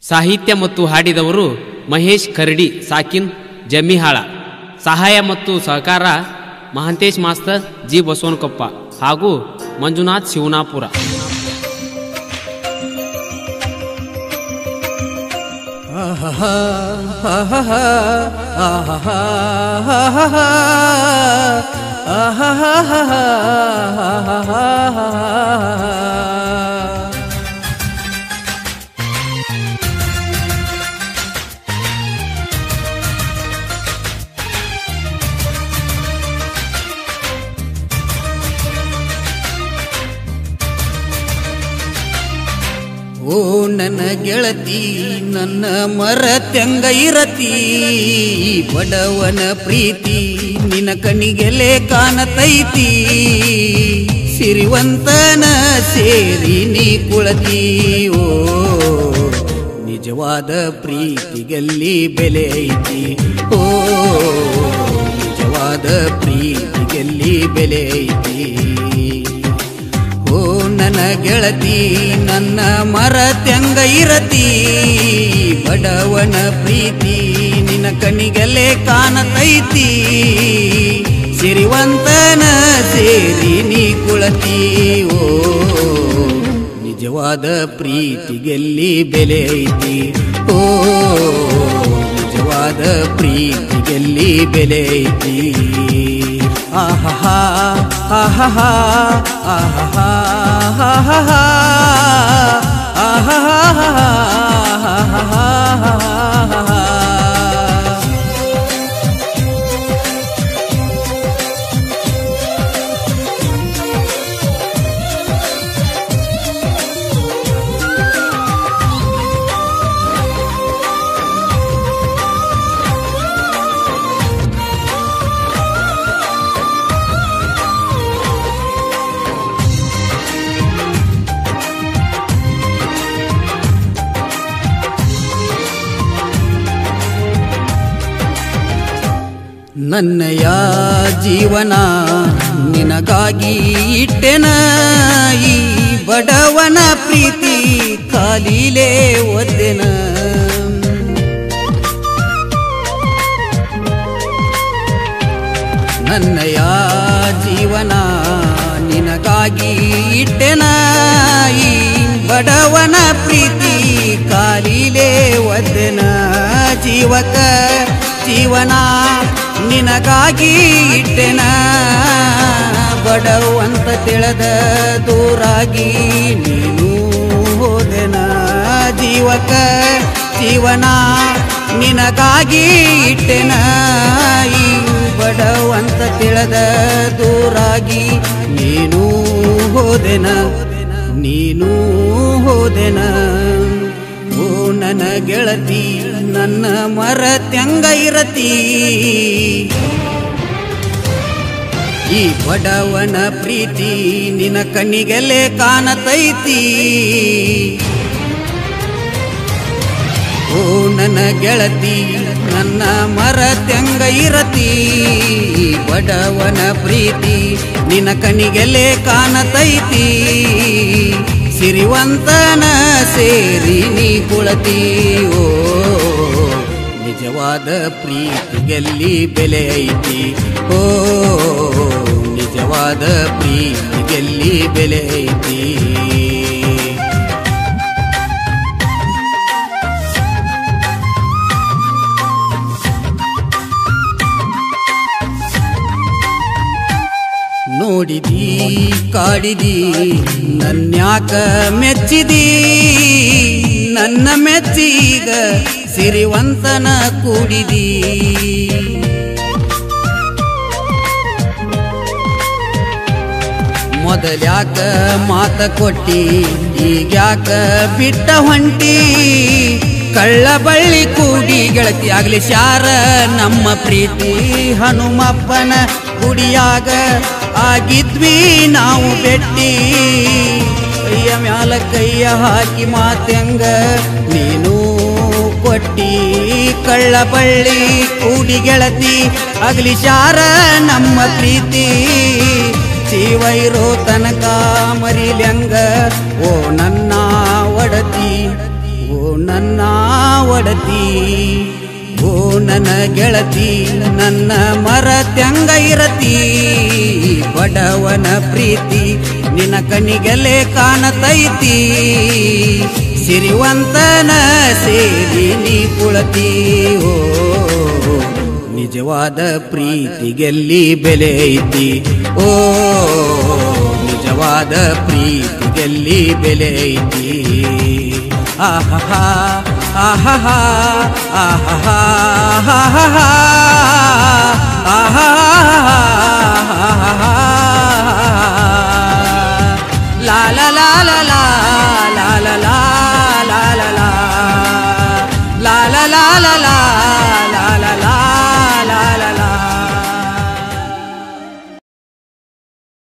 ಸಾಹಿತ್ಯ ಮತ್ತು ಹಾಡಿದವರು ಮಹೇಶ್ ಕರಡಿ ಸಾಕಿನ್ ಜಮ್ಮಿಹಾಳ ಸಹಾಯ ಮತ್ತು ಸಹಕಾರ ಮಹಾಂತೇಶ್ ಮಾಸ್ತರ್ ಜಿ ಬಸವನಕೊಪ್ಪ ಹಾಗೂ ಮಂಜುನಾಥ್ ಶಿವನಾಪುರ ಓ ನನ್ನ ಗೆಳತಿ ನನ್ನ ಮರತ್ಯಂಗ ಇರತಿ ಬಡವನ ಪ್ರೀತಿ ನಿನ್ನ ಕಣ್ಣಿಗೆಲೆ ಕಾಣತೈತಿ ಸಿರಿವಂತನ ಸೇರಿ ನೀ ಕುಳತಿ ಓ ನಿಜವಾದ ಪ್ರೀತಿಗಲ್ಲಿ ಬೆಲೆ ಐತಿ ಓ ನಿಜವಾದ ಪ್ರೀತಿಗಲ್ಲಿ ಬೆಲೆ ಐತಿ ಓ ನನ್ನ ಗೆಳತಿ ನನ್ನ ಮರತ್ಯಂಗ ಇರತಿ ಬಡವನ ಪ್ರೀತಿ ನಿನ್ನ ಕಣ್ಣಿಗೆಲೆ ಕಾಣತೈತಿ ಸಿರಿವಂತನ ಸೇರಿ ನೀ ಕುಳತಿ ಓ ನಿಜವಾದ ಪ್ರೀತಿಗೆಲ್ಲಿ ಬೆಲೆ ಐತಿ ಓ ನಿಜವಾದ ಪ್ರೀತಿಗೆಲ್ಲಿ ಬೆಲೆ ಐತಿ ಆಹಾ ಆಹಾ ಆಹಾ ಆಹಾ ಆಹಾ ನನ್ನಯ ಜೀವನ ನಿನಗಾಗಿ ಇಟ್ಟೆನ ಈ ಬಡವನ ಪ್ರೀತಿ ಕಾಲಿಲೇ ಒದ್ದೆನ ನನ್ನಯ ಜೀವನ ನಿನಗಾಗಿ ಇಟ್ಟೆನ ಈ ಬಡವನ ಪ್ರೀತಿ ಕಾಲಿಲೇ ಒದ್ದೆನ ಜೀವಕ ಜೀವನ ನಿನಗಾಗಿ ಇಟ್ಟೆನ ಬಡವಂತ ತಿಳಿದ ದೂರಾಗಿ ನೀನು ಹೋದೆನ ಜೀವಕ ಜೀವನ ನಿನಗಾಗಿ ಇಟ್ಟೆನ ಈ ಬಡವಂತ ತಿಳಿದ ದೂರಾಗಿ ನೀನು ಹೋದೆನ ನೀನು ಹೋದೆನ ಓ ನನ್ನ ಗೆಳತಿ ನನ್ನ ಮರತ್ಯಂಗ ಇರತಿ ಈ ಬಡವನ ಪ್ರೀತಿ ನಿನ್ನ ಕಣ್ಣಿಗೆಲೆ ಕಾಣತೈತಿ ಓ ನನ್ನ ಗೆಳತಿ ನನ್ನ ಮರತ್ಯಂಗ ಇರತಿ ಈ ಬಡವನ ಪ್ರೀತಿ ನಿನ್ನ ಕಣ್ಣಿಗೆಲೆ ಕಾಣತೈತಿ ಸಿರಿವಂತನ ಸೇರಿ ನೀ ಕುಳತಿ ಓ ನಿಜವಾದ ಪ್ರೀತಿಗೆಲ್ಲಿ ಬೆಲೆ ಐತಿ ಓ ನಿಜವಾದ ಪ್ರೀತಿಗೆಲ್ಲಿ ಬೆಲೆ ಐತಿ ನೋಡಿದಿ ಕಾಡಿದಿ ನನ್ಯಾಕ ಮೆಚ್ಚಿದಿ ನನ್ನ ಮೆಚ್ಚೀಗ ಸಿರಿವಂತನ ಕೂಡಿದಿ ಮೊದಲ್ಯಾಕ ಮಾತ ಕೊಟ್ಟಿ ಈಗ್ಯಾಕ ಬಿಟ್ಟ ಹೊಂಟಿ ಕಳ್ಳ ಬಳ್ಳಿ ಕೂಡಿ ಗೆಳತಿ ಆಗ್ಲಿ ಶಾರ ನಮ್ಮ ಪ್ರೀತಿ ಹನುಮಪ್ಪನ ಗುಡಿಯಾಗ ಆಗಿದ್ವಿ ನಾವು ಬೆಟ್ಟಿ ಕೈಯ ಮ್ಯಾಲ ಕೈಯ ಹಾಕಿ ಮಾತೆಂಗ ನೀನು ಕೊಟ್ಟಿ ಕಳ್ಳ ಬಳ್ಳಿ ಕೂಡಿ ಗೆಳತಿ ಅಗ್ಲಿ ಶಾರ ನಮ್ಮ ಪ್ರೀತಿ ಜೀವ ಇರೋ ತನಕ ಮರಿಲ್ಯಂಗ ಓ ನನ್ನ ಒಡತಿ ಓ ನನ್ನ ಒಡತಿ ಓ ನನ್ನ ಗೆಳತಿ ನನ್ನ ಮರತ್ಯಂಗ ಇರತಿ ಬಡವನ ಪ್ರೀತಿ ನಿನ್ನ ಕಣ್ಣಿಗೆಲೆ ಕಾಣತೈತಿ ಸಿರಿವಂತನ ಸೇರಿ ನೀ ಕುಳತಿ ಓ ನಿಜವಾದ ಪ್ರೀತಿಗೆಲ್ಲಿ ಬೆಲೆ ಐತಿ ಓ ನಿಜವಾದ ಪ್ರೀತಿಗೆಲ್ಲಿ ಬೆಲೆ ಐತಿ ಆಹಾ ಆಹಾ ಆಹಾ ಆಹಾ ಲಾ ಲಾ ಲಾ ಲಾ ಲಾ ಲಾ ಲಾ ಲಾ ಲಾ ಲಾ ಲಾ ಲಾ ಲಾ ಲಾ ಲಾ ಲಾ